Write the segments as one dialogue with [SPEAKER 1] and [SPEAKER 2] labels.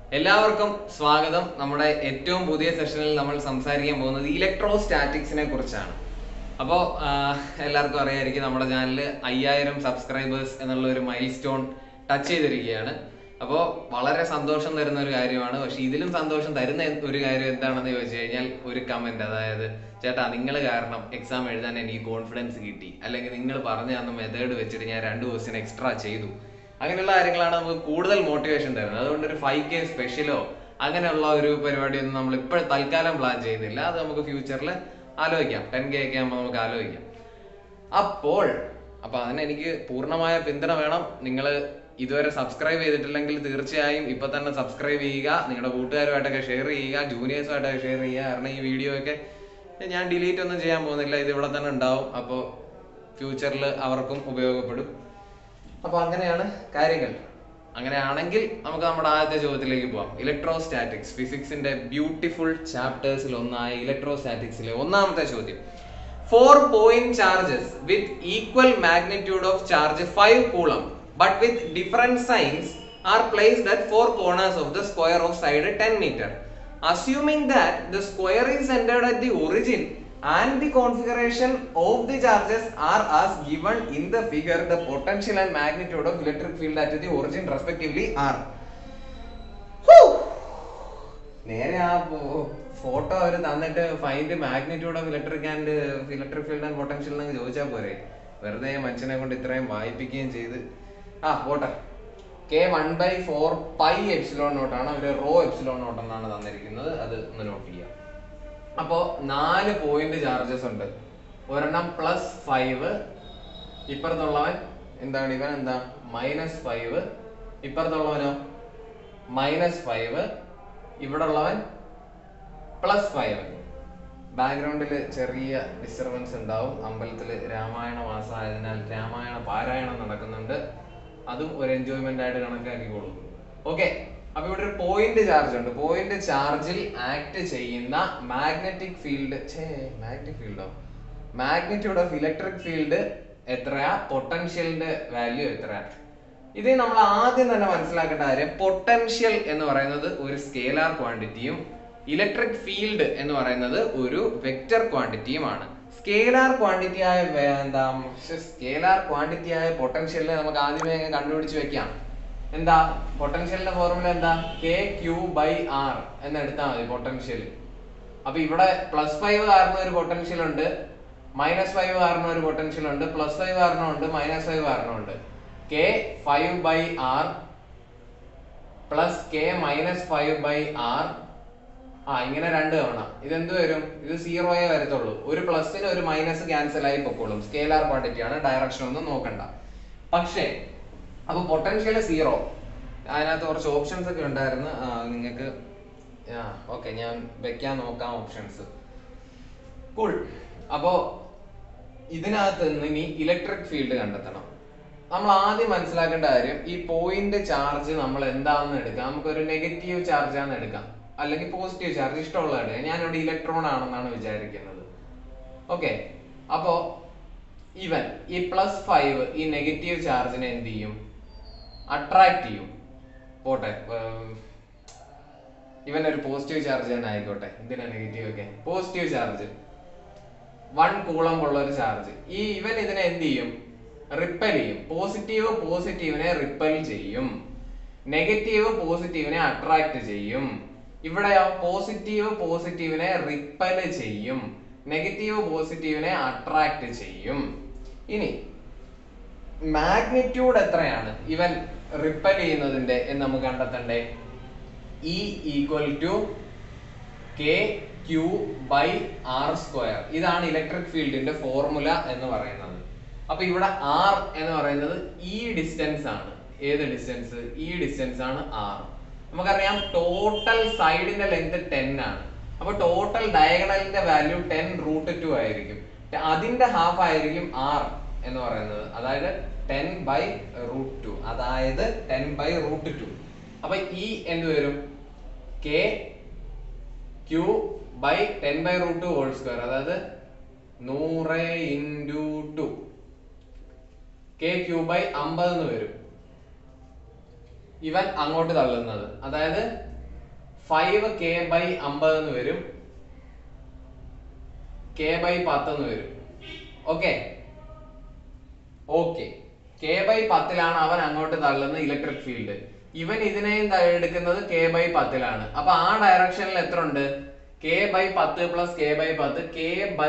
[SPEAKER 1] എല്ലാവർക്കും സ്വാഗതം നമ്മുടെ ഏറ്റവും പുതിയ സെഷനിൽ നമ്മൾ സംസാരിക്കാൻ പോകുന്നത് ഇലക്ട്രോസ്റ്റാറ്റിക്സിനെ കുറിച്ചാണ് അപ്പോൾ എല്ലാവർക്കും അറിയായിരിക്കും നമ്മുടെ ചാനലിൽ അയ്യായിരം സബ്സ്ക്രൈബേഴ്സ് എന്നുള്ള ഒരു മൈൽ സ്റ്റോൺ ടച്ച് ചെയ്തിരിക്കുകയാണ് അപ്പോൾ വളരെ സന്തോഷം തരുന്ന ഒരു കാര്യമാണ് പക്ഷെ ഇതിലും സന്തോഷം തരുന്ന ഒരു കാര്യം എന്താണെന്ന് ചോദിച്ചു കഴിഞ്ഞാൽ ഒരു കമന്റ് അതായത് ചേട്ടാ നിങ്ങൾ കാരണം എക്സാം എഴുതാൻ എനിക്ക് കോൺഫിഡൻസ് കിട്ടി അല്ലെങ്കിൽ നിങ്ങൾ പറഞ്ഞ തന്ന മെത്തേഡ് വെച്ചിട്ട് ഞാൻ രണ്ട് ക്വസ്റ്റ്യൻ എക്സ്ട്രാ ചെയ്തു അങ്ങനെയുള്ള കാര്യങ്ങളാണ് നമുക്ക് കൂടുതൽ മോട്ടിവേഷൻ തരുന്നത് അതുകൊണ്ട് ഒരു ഫൈവ് കെ സ്പെഷ്യലോ അങ്ങനെയുള്ള ഒരു പരിപാടിയൊന്നും നമ്മൾ ഇപ്പോൾ തൽക്കാലം പ്ലാൻ ചെയ്യുന്നില്ല അത് നമുക്ക് ഫ്യൂച്ചറിൽ ആലോചിക്കാം ടെൻ കെ ഒക്കെ ആകുമ്പോൾ നമുക്ക് ആലോചിക്കാം അപ്പോൾ അപ്പൊ അതിന് എനിക്ക് പൂർണ്ണമായ പിന്തുണ വേണം നിങ്ങൾ ഇതുവരെ സബ്സ്ക്രൈബ് ചെയ്തിട്ടില്ലെങ്കിൽ തീർച്ചയായും ഇപ്പൊ തന്നെ സബ്സ്ക്രൈബ് ചെയ്യുക നിങ്ങളുടെ കൂട്ടുകാരുമായിട്ടൊക്കെ ഷെയർ ചെയ്യുക ജൂനിയേഴ്സുമായിട്ടൊക്കെ ഷെയർ ചെയ്യുക കാരണം ഈ വീഡിയോ ഒക്കെ ഞാൻ ഡിലീറ്റ് ഒന്നും ചെയ്യാൻ പോകുന്നില്ല ഇത് ഇവിടെ തന്നെ ഉണ്ടാവും അപ്പോൾ ഫ്യൂച്ചറിൽ അവർക്കും ഉപയോഗപ്പെടും അപ്പൊ അങ്ങനെയാണ് കാര്യങ്ങൾ അങ്ങനെയാണെങ്കിൽ നമുക്ക് നമ്മുടെ ആദ്യത്തെ ചോദ്യത്തിലേക്ക് പോവാം ഇലക്ട്രോസ്റ്റാറ്റിക്സ് ഫിസിക്സിന്റെ ബ്യൂട്ടിഫുൾ ചാപ്റ്റേഴ്സിൽ ഒന്നായ ഇലക്ട്രോസ്റ്റാറ്റിക്സിലെ ഒന്നാമത്തെ ചോദ്യം four point charges with equal magnitude of charge five coulomb but with different signs are placed at four corners of the square of side ten metre assuming that the square is centered at the origin and the configuration of the charges are as given in the figure the potential and magnitude of electric field at the origin respectively are Whew! നേരെ ആ photo അവർ തന്നിട്ട് find magnitude of electric and electric field and potential എന്നൊക്കെ ചോദിച്ചാൽ പോരെ വെറുതെ മനുഷ്യനെ കൊണ്ട് ഇത്രയും വായിപ്പിക്കുകയും ചെയ്ത് ആ പോട്ടെ K one by four pi epsilon നോട്ടാണ് അവര് റോ എപ്സിലോൺ നോട്ട് എന്നാണ് തന്നിരിക്കുന്നത് അത് ഒന്ന് നോട്ട് ചെയ്യാം അപ്പോ നാല് പോയിന്റ് ചാർജസ് ഉണ്ട് ഒരെണ്ണം പ്ലസ് ഫൈവ് ഇപ്പുറത്തുള്ളവൻ എന്താണ് ഇവൻ എന്താ മൈനസ് ഫൈവ് ഇപ്പുറത്തുള്ളവനോ മൈനസ് ഫൈവ് ഇവിടെ ഉള്ളവൻ പ്ലസ് ഫൈവ് ബാക്ക്ഗ്രൗണ്ടിൽ ചെറിയ ഡിസ്റ്റർബൻസ് ഉണ്ടാവും അമ്പലത്തിൽ രാമായണ മാസം ആയതിനാൽ രാമായണ പാരായണം നടക്കുന്നുണ്ട് അതും ഒരു എൻജോയ്മെന്റ് ആയിട്ട് കണക്കാക്കിക്കോളൂ ഓക്കെ അപ്പൊ ഇവിടെ ഒരു പോയിന്റ് ചാർജ് ഉണ്ട് പോയിന്റ് ചാർജിൽ ആക്ട് ചെയ്യുന്ന മാഗ്നറ്റിക് ഫീൽഡ് ഛേ മാഗ്നറ്റിക് ഫീൽഡോ മാഗ്നിറ്റ്യൂഡ് ഓഫ് ഇലക്ട്രിക് ഫീൽഡ് എത്രയാ പൊട്ടൻഷ്യലിന്റെ വാല്യൂ എത്രയാ ഇത് നമ്മൾ ആദ്യം തന്നെ മനസ്സിലാക്കേണ്ട കാര്യം പൊട്ടൻഷ്യൽ എന്ന് പറയുന്നത് ഒരു സ്കേലാർ ക്വാണ്ടിറ്റിയും ഇലക്ട്രിക് ഫീൽഡ് എന്ന് പറയുന്നത് ഒരു വെക്റ്റർ ക്വാണ്ടിറ്റിയുമാണ് സ്കേലാർ ക്വാണ്ടിറ്റി ആയ വേ- എന്താ സ്കേലാർ ക്വാണ്ടിറ്റി ആയ പൊട്ടൻഷ്യലിനെ നമുക്ക് ആദ്യമേ അങ്ങ് കണ്ടുപിടിച്ച് വെക്കാം എന്താ പൊട്ടൻഷ്യലിന്റെ ഫോർമുല എന്താ കെ ക്യൂ ബൈ ആർ എന്ന് എടുത്താൽ മതി പൊട്ടൻഷ്യൽ അപ്പൊ ഇവിടെ പ്ലസ് ഫൈവ് കാരണം ഒരു പൊട്ടൻഷ്യൽ ഉണ്ട് മൈനസ് ഫൈവ് കാരണം ഒരു പൊട്ടൻഷ്യൽ ഉണ്ട് പ്ലസ് ഫൈവ് കാരണം ഉണ്ട് മൈനസ് ഫൈവ് കാരണം ഉണ്ട് K five by R plus K minus five by R ആ ഇങ്ങനെ രണ്ട് തവണ ഇതെന്ത് വരും ഇത് സീറോയെ വരത്തുള്ളൂ ഒരു പ്ലസിന് ഒരു മൈനസ് ക്യാൻസൽ ആയി പൊക്കോളും സ്കേലാർ ക്വാണ്ടിറ്റി ആണ് ഡയറക്ഷൻ ഒന്നും നോക്കണ്ട പക്ഷേ അപ്പൊ പൊട്ടൻഷ്യൽ സീറോ അതിനകത്ത് കുറച്ച് ഓപ്ഷൻസ് ഒക്കെ ഉണ്ടായിരുന്നു നിങ്ങൾക്ക് ആ ഓക്കെ ഞാൻ വെക്കാൻ നോക്കാം ഓപ്ഷൻസ് കൂൾ അപ്പോ ഇതിനകത്ത് നിന്ന് ഇനി ഇലക്ട്രിക് ഫീൽഡ് കണ്ടെത്തണം നമ്മൾ ആദ്യം മനസ്സിലാക്കേണ്ട കാര്യം ഈ പോയിന്റ് ചാർജ് നമ്മൾ എന്താണെന്ന് എടുക്കാം നമുക്കൊരു നെഗറ്റീവ് ചാർജ് ആണെന്ന് എടുക്കാം അല്ലെങ്കിൽ പോസിറ്റീവ് ചാർജ് ഇഷ്ടമുള്ള എടുക്കാം ഞാനിവിടെ ഇലക്ട്രോൺ ആണെന്നാണ് വിചാരിക്കുന്നത് ഓക്കെ അപ്പോ ഇവൻ ഈ പ്ലസ് ഫൈവ് ഈ നെഗറ്റീവ് ചാർജിനെ എന്ത് ചെയ്യും അട്രാക്ട് ചെയ്യും പോട്ടെ ഏർ, ഇവൻ ഒരു പോസിറ്റീവ് ചാർജ് തന്നെ ആയിക്കോട്ടെ എന്തിനാ നെഗറ്റീവ് ഒക്കെ പോസിറ്റീവ് ചാർജ് വൺ കൂളം ഉള്ള ഒരു ചാർജ് ഈ ഇവൻ ഇതിനെ എന്ത് ചെയ്യും റിപ്പൽ ചെയ്യും പോസിറ്റീവ് പോസിറ്റീവിനെ റിപ്പൽ ചെയ്യും നെഗറ്റീവ് പോസിറ്റീവിനെ അട്രാക്ട് ചെയ്യും ഇവിടെയോ പോസിറ്റീവ് പോസിറ്റീവിനെ റിപ്പൽ ചെയ്യും നെഗറ്റീവ് പോസിറ്റീവിനെ അട്രാക്ട് ചെയ്യും ഇനി മാഗ്നിറ്റ്യൂഡ് എത്രയാണ് ഇവൻ റിപ്പൽ ചെയ്യുന്നതിന്റെ എന്ന് നമുക്ക് കണ്ടെത്തണ്ടേ E equal to K Q by R square ഇതാണ് ഇലക്ട്രിക് ഫീൽഡിന്റെ ഫോർമുല എന്ന് പറയുന്നത് അപ്പൊ ഇവിടെ ആർ എന്ന് പറയുന്നത് ഈ ഡിസ്റ്റൻസ് ആണ് ഏത് ഡിസ്റ്റൻസ് ഈ ഡിസ്റ്റൻസ് ആണ് ആർ നമുക്കറിയാം ടോട്ടൽ സൈഡിന്റെ ലെങ്ത് ടെൻ ആണ് അപ്പൊ ടോട്ടൽ ഡയഗണലിന്റെ വാല്യൂ ടെൻ റൂട്ട് ടു ആയിരിക്കും അതിന്റെ ഹാഫ് ആയിരിക്കും ആർ എന്ന് പറയുന്നത് അതായത് ടെൻ ബൈ റൂട്ട് ടു അതായത് ടെൻ ബൈ റൂട്ട് ടു അപ്പൊ ഈ എന്ത് വരും K Q by ten by root two whole square അതായത് നൂറ് into two K Q by അമ്പത് എന്ന് വരും ഇവൻ അങ്ങോട്ട് തള്ളുന്നത് അതായത് ഫൈവ് കെ ബൈ അമ്പത് എന്ന് വരും കെ ബൈ പത്ത് എന്ന് വരും ഓക്കെ ഓക്കെ കെ ബൈ പത്തിലാണ് അവൻ അങ്ങോട്ട് തള്ളുന്ന ഇലക്ട്രിക് ഫീൽഡ് ഇവൻ ഇതിനെയും ത- എടുക്കുന്നത് കെ ബൈ പത്തിലാണ് അപ്പൊ ആ ഡയറക്ഷനിൽ എത്ര ഉണ്ട് കെ ബൈ പത്ത് പ്ലസ് കെ ബൈ പത്ത് K by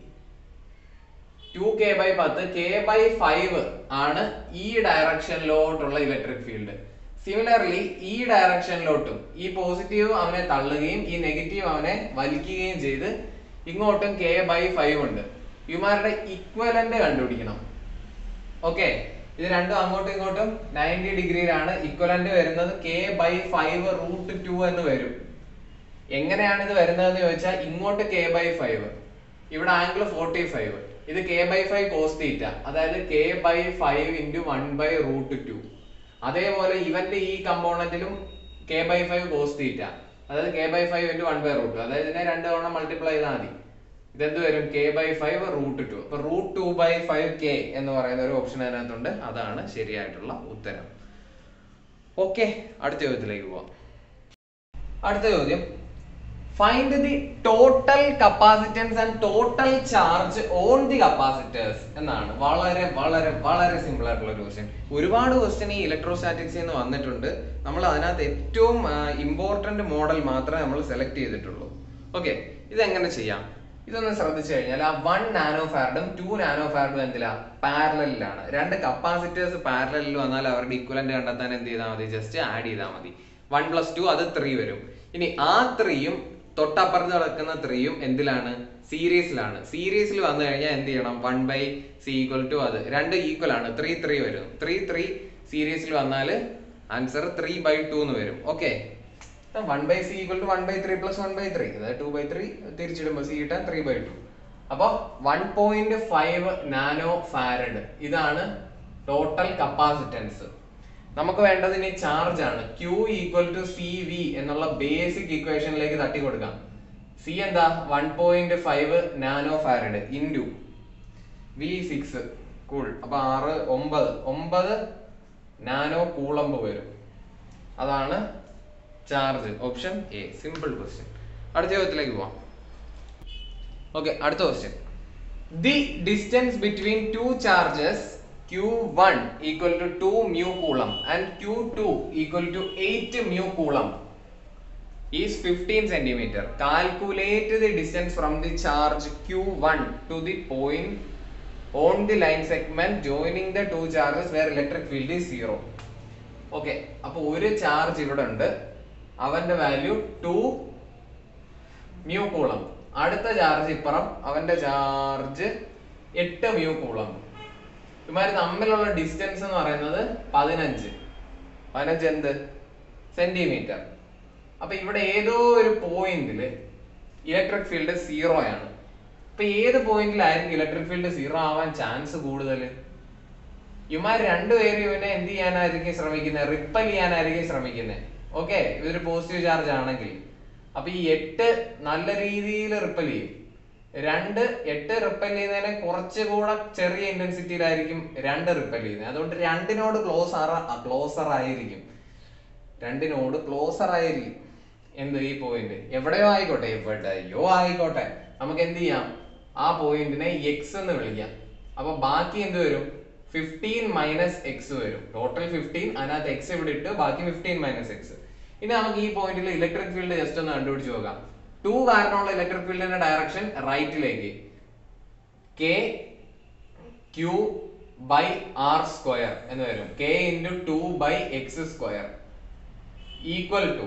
[SPEAKER 1] two K by പത്ത് കെ ബൈ ഫൈവ് ആണ് ഈ ഡയറക്ഷനിലോട്ടുള്ള ഇലക്ട്രിക് ഫീൽഡ് സിമിലർലി ഈ ഡയറക്ഷനിലോട്ടും ഈ പോസിറ്റീവ് അവനെ തള്ളുകയും ഈ നെഗറ്റീവ് അവനെ വലിക്കുകയും ചെയ്ത് ഇങ്ങോട്ടും കെ ബൈ ഫൈവ് ഉണ്ട് ഇവന്മാരുടെ ഇക്വലന്റ് കണ്ടുപിടിക്കണം ഓക്കെ ഇത് രണ്ടും അങ്ങോട്ടും ഇങ്ങോട്ടും നയൻറ്റി ഡിഗ്രിയിലാണ് ഇക്വലന്റ് വരുന്നത് K by five root two എന്ന് വരും എങ്ങനെയാണ് ഇത് വരുന്നതെന്ന് ചോദിച്ചാൽ ഇങ്ങോട്ട് കെ ബൈ ഫൈവ് ഇവിടെ ആംഗിൾ ഫോർട്ടി ഫൈവ് ഇത് K by five cos theta അതായത് K by five into one by root two അതേപോലെ ഇവന്റെ ഈ കമ്പോണന്റിലും K by five cos theta അതായത് K by five into one by root അതായത് ഇതിനെ രണ്ട് തവണ മൾട്ടിപ്ലൈ ചെയ്താൽ മതി ഇതെന്ത് വരും K by five root two അപ്പൊ root two by five K എന്ന് പറയുന്ന ഒരു ഓപ്ഷൻ അതിനകത്തുണ്ട് അതാണ് ശരിയായിട്ടുള്ള ഉത്തരം ഓക്കെ അടുത്ത ചോദ്യത്തിലേക്ക് പോവാം അടുത്ത ചോദ്യം find the total capacitance and total charge on the capacitors എന്നാണ് വളരെ വളരെ വളരെ സിമ്പിൾ ആയിട്ടുള്ള ഒരു ക്വസ്റ്റ്യൻ ഒരുപാട് ക്വസ്റ്റ്യൻ ഈ ഇലക്ട്രോസ്റ്റാറ്റിക്സിൽ നിന്ന് വന്നിട്ടുണ്ട് നമ്മൾ അതിനകത്ത് ഏറ്റവും ഇമ്പോർട്ടന്റ് മോഡൽ മാത്രമേ നമ്മൾ സെലക്ട് ചെയ്തിട്ടുള്ളൂ ഓക്കെ ഇതെങ്ങനെ ചെയ്യാം ഇതൊന്ന് ശ്രദ്ധിച്ചു കഴിഞ്ഞാൽ ആ വൺ നാനോ ഫാരഡും ടു നാനോ ഫാരഡും എന്തിലാ പാരലിലാണ് രണ്ട് കപ്പാസിറ്റേഴ്സ് പാരലിൽ വന്നാൽ അവരുടെ ഇക്വലന്റ് കണ്ടെത്താൻ എന്ത് ചെയ്താൽ മതി ജസ്റ്റ് ആഡ് ചെയ്താൽ മതി വൺ പ്ലസ് ടു അത് ത്രീ വരും ഇനി ആ ത്രീയും തൊട്ടപ്പുറത്ത് കിടക്കുന്ന ത്രീയും എന്തിലാണ് സീരീസിലാണ് സീരീസിൽ വന്നു കഴിഞ്ഞാൽ എന്ത് ചെയ്യണം one by C equal to അത് രണ്ട് ഈക്വൽ ആണ് ത്രീ ത്രീ വരും ത്രീ ത്രീ സീരീസിൽ വന്നാൽ ആൻസർ ത്രീ ബൈ ടു എന്ന് വരും okay one by C equal to one by three plus one by three അതായത് ടു ബൈ ത്രീ തിരിച്ചിടുമ്പോൾ സി കിട്ടാൻ ത്രീ ബൈ ടു അപ്പൊ one point five nano farad ഇതാണ് total capacitance നമുക്ക് വേണ്ടത് ഇനി ചാർജ് ആണ് Q equal to C V എന്നുള്ള ബേസിക് ഇക്വേഷനിലേക്ക് തട്ടി കൊടുക്കാം സി എന്താ one point five nano farad into V six കൂൾ അപ്പൊ ആറ് ഒമ്പത് ഒമ്പത് നാനോ കൂളമ്പ് വരും അതാണ് charge option A simple question അടുത്ത ചോദ്യത്തിലേക്ക് പോവാം ഓക്കെ അടുത്ത question the distance between two charges Q1 equal to 2 mu coulomb and Q2 equal to 8 mu coulomb is 15 centimeter. Calculate the distance from the charge Q1 to the point on the line segment joining the two charges where electric field is zero. Okay അപ്പൊ ഒരു charge ഇവിടെ ഉണ്ട് അവന്റെ value two mu coulomb അടുത്ത charge ഇപ്പുറം അവന്റെ charge എട്ട് mu coulomb ഇവന്മാര് തമ്മിലുള്ള ഡിസ്റ്റൻസ് എന്ന് പറയുന്നത് പതിനഞ്ച് പതിനഞ്ച് എന്ത് സെന്റിമീറ്റർ അപ്പൊ ഇവിടെ ഏതോ ഒരു പോയിന്റില് ഇലക്ട്രിക് ഫീൽഡ് സീറോ ആണ് അപ്പൊ ഏത് പോയിന്റിലായിരിക്കും ഇലക്ട്രിക് ഫീൽഡ് സീറോ ആവാൻ ചാൻസ് കൂടുതൽ ഇവന്മാർ രണ്ടുപേരും ഇവനെ എന്ത് ചെയ്യാനായിരിക്കും ശ്രമിക്കുന്നത് റിപ്പൽ ചെയ്യാനായിരിക്കും ശ്രമിക്കുന്നത് ഓക്കെ ഇതൊരു പോസിറ്റീവ് ചാർജ് ആണെങ്കിൽ അപ്പൊ ഈ എട്ട് നല്ല രീതിയിൽ റിപ്പൽ ചെയ്യും രണ്ട് എട്ട് റിപ്പൽ ചെയ്യുന്നതിനെ കുറച്ചുകൂടെ ചെറിയ ഇന്റൻസിറ്റിയിലായിരിക്കും രണ്ട് റിപ്പൽ ചെയ്യുന്നത് അതുകൊണ്ട് രണ്ടിനോട് ക്ലോസർ ക്ലോസർ ആയിരിക്കും രണ്ടിനോട് ക്ലോസർ ആയിരിക്കും എന്ത് ഈ പോയിന്റ് എവിടെയോ ആയിക്കോട്ടെ എവിടെയോ ആയിക്കോട്ടെ നമുക്ക് എന്ത് ചെയ്യാം ആ പോയിന്റിനെ എക്സ് എന്ന് വിളിക്കാം അപ്പൊ ബാക്കി എന്ത് വരും ഫിഫ്റ്റീൻ മൈനസ് എക്സ് വരും ടോട്ടൽ ഫിഫ്റ്റീൻ അതിനകത്ത് എക്സ് ഇവിടെ ഇട്ട് ബാക്കി ഫിഫ്റ്റീൻ മൈനസ് എക്സ് ഇനി നമുക്ക് ഈ പോയിന്റിൽ ഇലക്ട്രിക് ഫീൽഡ് ജസ്റ്റ് ഒന്ന് കണ്ടുപിടിച്ച് നോക്കാം ടു കാരണമുള്ള ഇലക്ട്രിക് ഫീൽഡിന്റെ ഡയറക്ഷൻ റൈറ്റിലേക്ക് K Q by R square എന്ന് വരും K into two by X square equal to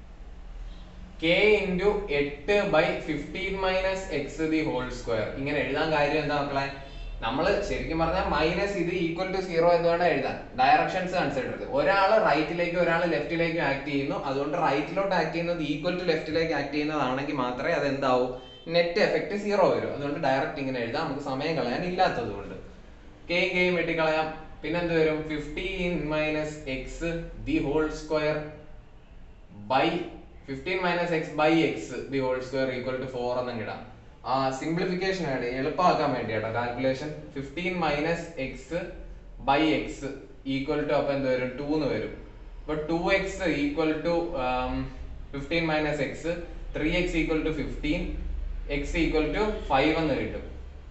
[SPEAKER 1] K into എട്ട് by fifteen minus X the whole square ഇങ്ങനെ എഴുതാൻ കാര്യം എന്താ മക്കളെ നമ്മൾ ശരിക്കും പറഞ്ഞാൽ മൈനസ് ഇത് ഈക്വൽ ടു സീറോ എന്ന് വേണം എഴുതാൻ ഡയറക്ഷൻസ് കൺസിഡർ ചെയ്ത് ഒരാൾ റൈറ്റിലേക്കും ഒരാൾ ലെഫ്റ്റിലേക്കും ആക്ട് ചെയ്യുന്നു അതുകൊണ്ട് റൈറ്റിലോട്ട് ആക്ട് ചെയ്യുന്നത് ഈക്വൽ ടു ലെഫ്റ്റിലേക്ക് ആക്ട് ചെയ്യുന്നതാണെങ്കിൽ മാത്രമേ അത് എന്താവും നെറ്റ് എഫക്ട് സീറോ വരും അതുകൊണ്ട് ഡയറക്റ്റ് ഇങ്ങനെ എഴുതാം നമുക്ക് സമയം കളയാൻ ഇല്ലാത്തത് കൊണ്ട് കെയും കെയും വെട്ടിക്കളയാം പിന്നെ എന്ത് വരും fifteen minus X the whole square by fifteen minus X by X the whole square equal to four എന്നങ്ങ് ഇടാം ആ സിംപ്ലിഫിക്കേഷൻ ആണ് എളുപ്പമാക്കാൻ വേണ്ടിയാട്ടോ calculation fifteen minus X by X equal to അപ്പൊ എന്ത് വരും ടു എന്ന് വരും അപ്പൊ two X equal to fifteen minus X three X equal to fifteen X equal to five എന്ന് കിട്ടും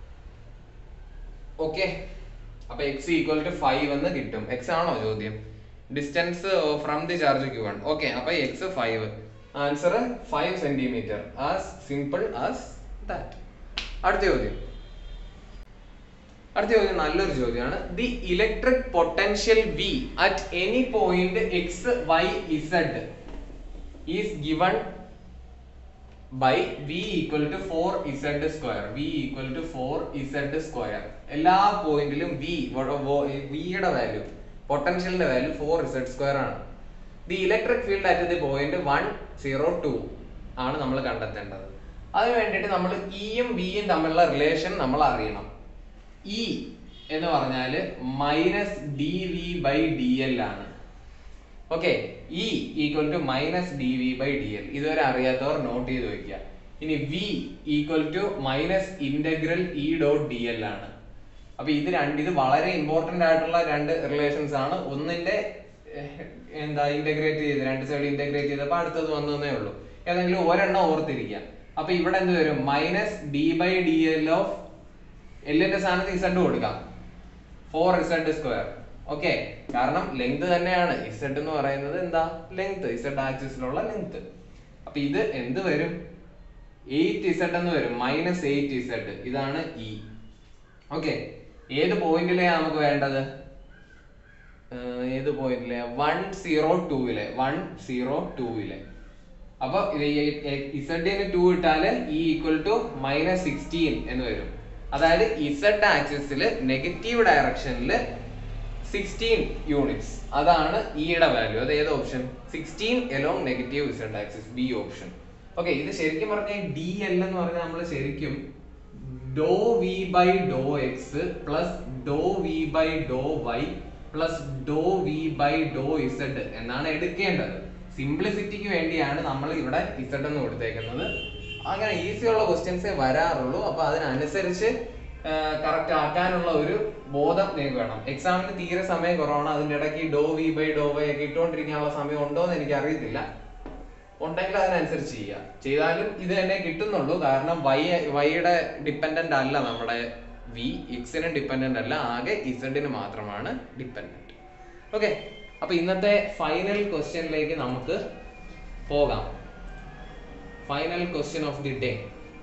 [SPEAKER 1] ഓക്കെ അപ്പൊ എക്സ് ഈക്വൽ ടു ഫൈവ് എന്ന് കിട്ടും എക്സ് ആണോ ചോദ്യം distance from the charge Q one okay അപ്പൊ X five answer five centimetre as simple as that അടുത്ത ചോദ്യം അടുത്ത ചോദ്യം നല്ലൊരു ചോദ്യമാണ് the electric potential V at any point X Y Z is given by V equal to four Z square V equal to four Z square എല്ലാ പോയിന്റിലും V വിയുടെ value പൊട്ടൻഷ്യലിന്റെ വാല്യൂ ഫോർ ഇസഡ് സ്ക്വയർ ആണ് the electric field at the point one zero two ആണ് നമ്മൾ കണ്ടെത്തേണ്ടത് അതിന് വേണ്ടിയിട്ട് നമ്മൾ ഇയും വിയും തമ്മിലുള്ള റിലേഷൻ നമ്മൾ അറിയണം ഇ എന്ന് പറഞ്ഞാല് minus D V by D L ആണ് okay E equal to minus D V by D L ഇതുവരെ അറിയാത്തവർ നോട്ട് ചെയ്ത് വെക്കുക ഇനി V equal to minus integral E dot D L ആണ് അപ്പൊ ഇത് രണ്ട് ഇത് വളരെ ഇമ്പോർട്ടന്റ് ആയിട്ടുള്ള രണ്ട് റിലേഷൻസ് ആണ് ഒന്നിന്റെ ഏഹ്, എന്താ ഇന്റഗ്രേറ്റ് ചെയ്ത് രണ്ട് സൈഡ് ഇന്റഗ്രേറ്റ് ചെയ്തപ്പോൾ അടുത്തത് വന്നതേ ഉള്ളൂ ഏതെങ്കിലും ഒരെണ്ണം ഓർത്തിരിക്കുക അപ്പൊ ഇവിടെ എന്ത് വരും minus D by D L of എല്ലിന്റെ സ്ഥാനത്ത് ഇസഡ് കൊടുക്കാം ഫോർ ഇസഡ് സ്ക്വയർ ഓക്കെ കാരണം ലെങ്ത് തന്നെയാണ് ഇസഡ് എന്ന് പറയുന്നത് എന്താ ലെങ്ത് ഇസഡ് ആക്സിസിലുള്ള ലെങ്ത് അപ്പൊ ഇത് എന്ത് വരും എയ്റ്റ് ഇസഡ് എന്ന് വരും മൈനസ് എയ്റ്റ് ഇസഡ് ഇതാണ് ഇ ഓക്കെ ഏത് പോയിന്റിലെയാ നമുക്ക് വേണ്ടത് ഏർ ഏത് പോയിന്റിലെ വൺ സീറോ ടൂവിലെ വൺ സീറോ ടൂവിലെ അപ്പൊ ഇസഡിന് ടു ഇട്ടാല് E equal to minus sixteen എന്ന് വരും അതായത് ഇസഡ് ആക്സിസിൽ നെഗറ്റീവ് ഡയറക്ഷനിൽ സിക്സ്റ്റീൻ യൂണിറ്റ്സ് അതാണ് ഇയുടെ വാല്യൂ അത് ഏത് option sixteen along negative Z axis B option okay ഇത് ശരിക്കും പറഞ്ഞാൽ ഡി എൽ എന്ന് പറഞ്ഞാൽ നമ്മൾ ശരിക്കും do V by do X plus do V by do Y plus do V by do Z എന്നാണ് എടുക്കേണ്ടത് സിംപ്ലിസിറ്റിക്ക് വേണ്ടിയാണ് നമ്മൾ ഇവിടെ ഇസഡ് എന്ന് കൊടുത്തേക്കുന്നത് അങ്ങനെ ഈസി ഉള്ള ക്വസ്റ്റ്യൻസേ വരാറുള്ളൂ അപ്പൊ അതിനനുസരിച്ച് കറക്റ്റ് ആക്കാനുള്ള ഒരു ബോധം നിങ്ങൾക്ക് വേണം എക്സാമിന് തീരെ സമയം കുറവാണ് അതിന്റെ ഇടയ്ക്ക് do V by do Y ഒക്കെ ഇട്ടുകൊണ്ടിരിക്കാനുള്ള സമയം ഉണ്ടോ എന്ന് എനിക്ക് അറിയത്തില്ല ഉണ്ടെങ്കിൽ അതിനനുസരിച്ച് ചെയ്യുക ചെയ്താലും ഇത് തന്നെ കിട്ടുന്നുള്ളൂ കാരണം വൈ വൈയുടെ ഡിപ്പെൻഡന്റ് അല്ല നമ്മുടെ വി എക്സിന് ഡിപ്പെൻഡന്റ് അല്ല ആകെ ഇസഡിന് മാത്രമാണ് ഡിപ്പെൻഡന്റ് ഓക്കെ അപ്പൊ ഇന്നത്തെ ഫൈനൽ ക്വസ്റ്റ്യനിലേക്ക് നമുക്ക് പോകാം final question of the day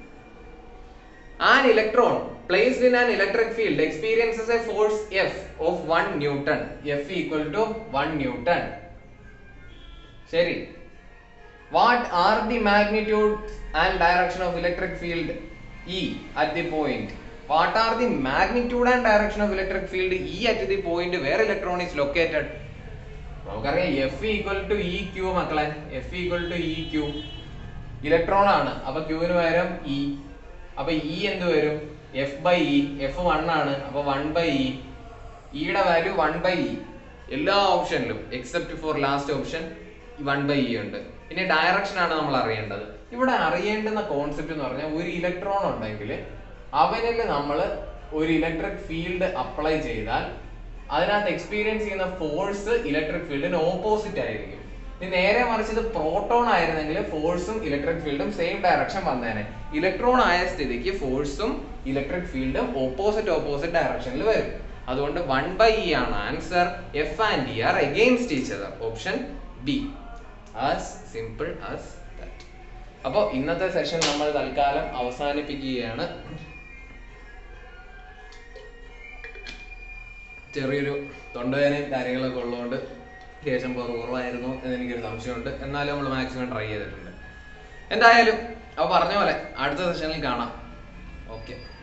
[SPEAKER 1] An electron placed in an electric field experiences a force F of 1 Newton. F equal to 1 Newton. ശരി what are the magnitude and direction of electric field E at the point what are the magnitude and direction of electric field E at the point where electron is located നമുക്കറിയാം F equal to E Q മക്കളെ F equal to E Q electron ആണ് അപ്പൊ ക്യൂവിന് പകരം E അപ്പൊ E എന്ത് വരും F by E F one ആണ് അപ്പൊ വൺ ബൈ ഇ ഇയുടെ വാല്യൂ വൺ ബൈ ഇ എല്ലാ ഓപ്ഷനിലും except for last option one by E ഉണ്ട് ഇനി ഡയറക്ഷൻ ആണ് നമ്മൾ അറിയേണ്ടത് ഇവിടെ അറിയേണ്ടുന്ന കോൺസെപ്റ്റ് എന്ന് പറഞ്ഞാൽ ഒരു ഇലക്ട്രോൺ ഉണ്ടെങ്കിൽ അവനിൽ നമ്മൾ ഒരു ഇലക്ട്രിക് ഫീൽഡ് അപ്ലൈ ചെയ്താൽ അതിനകത്ത് എക്സ്പീരിയൻസ് ചെയ്യുന്ന ഫോഴ്സ് ഇലക്ട്രിക് ഫീൽഡിന് ഓപ്പോസിറ്റ് ആയിരിക്കും ഇനി നേരെ മറിച്ച് ഇത് പ്രോട്ടോൺ ആയിരുന്നെങ്കിൽ ഫോഴ്സും ഇലക്ട്രിക് ഫീൽഡും സെയിം ഡയറക്ഷൻ വന്നേനെ ഇലക്ട്രോൺ ആയ സ്ഥിതിക്ക് ഫോഴ്സും ഇലക്ട്രിക് ഫീൽഡും ഓപ്പോസിറ്റ് ഓപ്പോസിറ്റ് ഡയറക്ഷനിൽ വരും അതുകൊണ്ട് വൺ ബൈ ഇ ആണ് answer F and E are against each other option B as simple as that അപ്പോൾ ഇന്നത്തെ സെഷൻ നമ്മൾ തൽക്കാലം അവസാനിപ്പിക്കുകയാണ് ചെറിയൊരു തൊണ്ടവേദനയും കാര്യങ്ങളൊക്കെ ഉള്ളതുകൊണ്ട് ശേഷം കുറവായിരുന്നു എന്ന് എനിക്കൊരു സംശയമുണ്ട് എന്നാലും നമ്മൾ മാക്സിമം ട്രൈ ചെയ്തിട്ടുണ്ട് എന്തായാലും അപ്പോൾ പറഞ്ഞ പോലെ അടുത്ത സെഷനിൽ കാണാം ഓക്കെ